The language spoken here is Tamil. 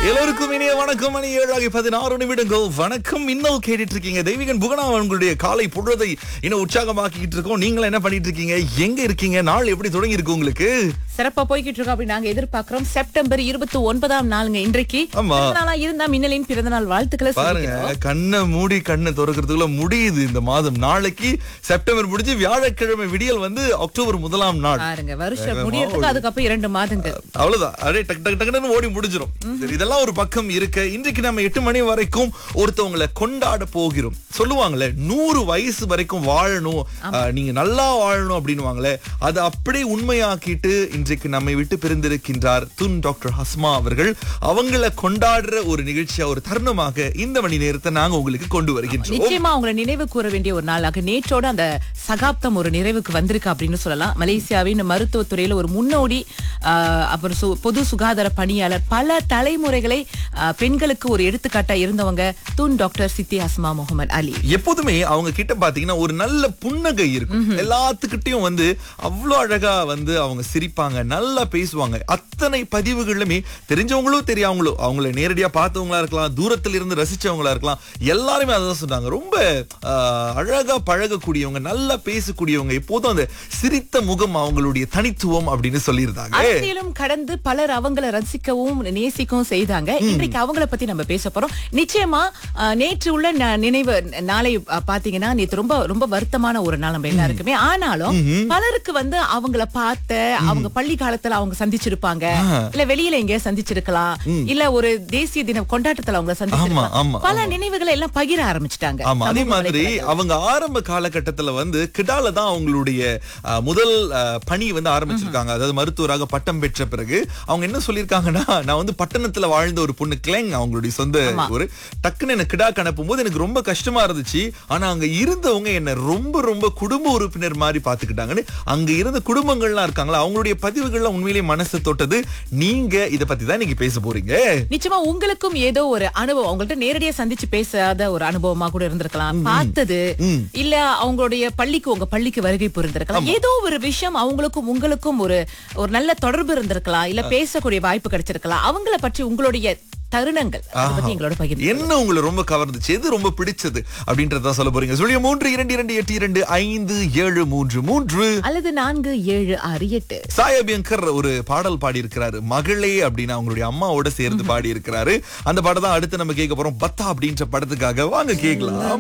எல்லோருக்கும் இனிய வணக்கம் மணி ஏழாகி பதினாறு நிமிடங்கள் வணக்கம் இன்னும் கேட்டுட்டு இருக்கீங்க தெய்வீகன் புகனா உங்களுடைய காலை பொழுதை இன்னும் உற்சாகமாக்கிட்டு இருக்கோம் நீங்க என்ன பண்ணிட்டு இருக்கீங்க எங்க இருக்கீங்க நாள் எப்படி தொடங்கி இருக்கு உங்களுக்கு சிறப்பா போய்கிட்டு இருக்கோம் அப்படி நாங்க எதிர்பார்க்கிறோம் செப்டம்பர் இருபத்தி ஒன்பதாம் நாளுங்க இன்றைக்கு ஆமா. பிறந்த நாளா இருந்தா மின்னலின் பிறந்த நாள் வாழ்த்துக்களை பாருங்க சொல்லிக்கிறோம். கண்ணை மூடி கண்ணை திறக்கிறதுக்குள்ள முடியுது இந்த மாதம் நாளைக்கு செப்டம்பர் முடிஞ்சு வியாழக்கிழமை விடியல் வந்து அக்டோபர் முதலாம் நாள் பாருங்க வருஷம் வேகமா முடியறதுக்கு அதுக்கப்புறம் இரண்டு மாதங்கள் அவ்வளவுதான் அப்படியே டக் டக் டக்குன்னு ஓடி முடிஞ்சிரும் சரி இதெல்லாம் ஒரு பக்கம் இருக்க இன்றைக்கு நம்ம எட்டு மணி வரைக்கும் ஒருத்தவங்களை கொண்டாட போகிறோம் சொல்லுவாங்களே நூறு வயசு வரைக்கும் வாழணும் ஆஹ், நீங்க நல்லா வாழணும் அப்படின்னுவாங்களே அதை அப்படியே உண்மையாக்கிட்டு இன்றைக்கு நம்மை விட்டு பிரிந்திருக்கின்றார் துன் டாக்டர் ஹஸ்மா அவர்கள் அவங்கள கொண்டாடுற ஒரு நிகழ்ச்சியா ஒரு தருணமாக இந்த மணி நேரத்தை நாங்க உங்களுக்கு கொண்டு வருகின்றோம் நிச்சயமா அவங்களை நினைவு கூற வேண்டிய ஒரு நாளாக நேற்றோட அந்த சகாப்தம் ஒரு நிறைவுக்கு வந்திருக்கு அப்படின்னு சொல்லலாம் மலேசியாவின் மருத்துவத்துறையில ஒரு முன்னோடி ஆஹ், அப்புறம் சு- பொது சுகாதார பணியாளர் பல தலைமுறைகளை ஆஹ், பெண்களுக்கு ஒரு எடுத்துக்காட்டா இருந்தவங்க தூண் டாக்டர் சித்தி அஸ்மா முகமது அலி எப்போதுமே அவங்க கிட்ட பாத்தீங்கன்னா ஒரு நல்ல புன்னகை இருக்கும் எல்லாத்துக்கிட்டையும் வந்து அவ்வளவு அழகா வந்து அவங்க சிரிப்பாங்க நல்லா பேசுவாங்க அத்தனை பதிவுகளுமே தெரிஞ்சவங்களோ தெரியாமங்களோ அவங்கள நேரடியா பார்த்தவங்களா இருக்கலாம் தூரத்துல இருந்து ரசிச்சவங்களா இருக்கலாம் எல்லாருமே அதான் சொன்னாங்க ரொம்ப ஆஹ், அழகா பழகக்கூடியவங்க நல்லா பேசக்கூடியவங்க எப்போதும் அந்த சிரித்த முகம் அவங்களுடைய தனித்துவம் அப்படின்னு சொல்லியிருந்தாங்க அரசியலும் கடந்து பலர் அவங்கள ரசிக்கவும் நேசிக்கவும் செய்தாங்க இன்றைக்கு அவங்கள பத்தி நம்ம பேச போறோம் நிச்சயமா அஹ், நேற்று உள்ள ந- நினைவு நாளை அஹ், பாத்தீங்கன்னா நேற்று ரொம்ப ரொம்ப வருத்தமான ஒரு நாள் நம்ம எல்லாருக்குமே ஆனாலும் பலருக்கு வந்து அவங்கள பார்த்த அவங்க பள்ளி காலத்துல அவங்க சந்திச்சிருப்பாங்க இல்ல வெளியில எங்கேயா சந்திச்சிருக்கலாம் இல்ல ஒரு தேசிய தின கொண்டாட்டத்துல அவங்க ஆமா, ஆமா, சந்திச்சிருக்கலாம் பல நினைவுகளை எல்லாம் பகிர ஆரம்பிச்சிட்டாங்க ஆமா அதே மாதிரி அவங்க ஆரம்ப காலகட்டத்துல வந்து கிடால தான் அவங்களுடைய அஹ், முதல் அஹ், பணி வந்து ஆரம்பிச்சிருக்காங்க அதாவது மருத்துவராக பட்டம் பெற்ற பிறகு அவங்க என்ன சொல்லிருக்காங்கன்னா நான் வந்து பட்டணத்துல வாழ்ந்த ஒரு பொண்ணு கிளெங் அவங்களுடைய சொந்த ஊரு டக்குன்னு என்ன கிடாக்கு அனுப்பும் போது எனக்கு ரொம்ப கஷ்டமா இருந்துச்சு ஆனா அங்க இருந்தவங்க என்ன ரொம்ப ரொம்ப குடும்ப உறுப்பினர் மாதிரி பாத்துக்கிட்டாங்கன்னு அங்க இருந்த குடும்பங்கள்லாம் இருக்காங்களா அவங்களுடைய பதிவுகள்லாம் உண்மையிலேயே மனசு தொட்டது நீங்க இத பத்தி தான் இன்னைக்கு பேச போறீங்க நிச்சயமா உங்களுக்கும் ஏதோ ஒரு அனுபவம் அவங்கள்ட்ட நேரடியா சந்திச்சு பேசாத ஒரு அனுபவமா கூட இருந்திருக்கலாம் பார்த்தது இல்ல அவங்களுடைய பள்ளிக்கு உங்க பள்ளிக்கு வருகை புரிந்திருக்கலாம் ஏதோ ஒரு விஷயம் அவங்களுக்கும் உங்களுக்கும் ஒரு ஒரு நல்ல தொடர்பு இருந்திருக்கலாம் இல்ல பேசக்கூடிய வாய்ப்பு கிடைச்சிருக்கலாம் அவங்கள பற்றி உங்களுடைய தருணங்கள் அதை பத்தி எங்களோட பகிர்ந்து என்ன உங்களை ரொம்ப கவர்ந்துச்சு எது ரொம்ப பிடிச்சது அப்படின்றத சொல்ல போறீங்க சொல்லிய மூன்று இரண்டு இரண்டு எட்டு இரண்டு ஐந்து ஏழு மூன்று மூன்று அல்லது நான்கு ஏழு ஆறு எட்டு சாயபியங்கர் ஒரு பாடல் பாடி இருக்கிறாரு மகளே அப்படின்னு அவங்களுடைய அம்மாவோட சேர்ந்து பாடி இருக்கிறாரு அந்த பாடம் தான் அடுத்து நம்ம கேட்க போறோம் பத்தா அப்படின்ற படத்துக்காக வாங்க கேட்கலாம்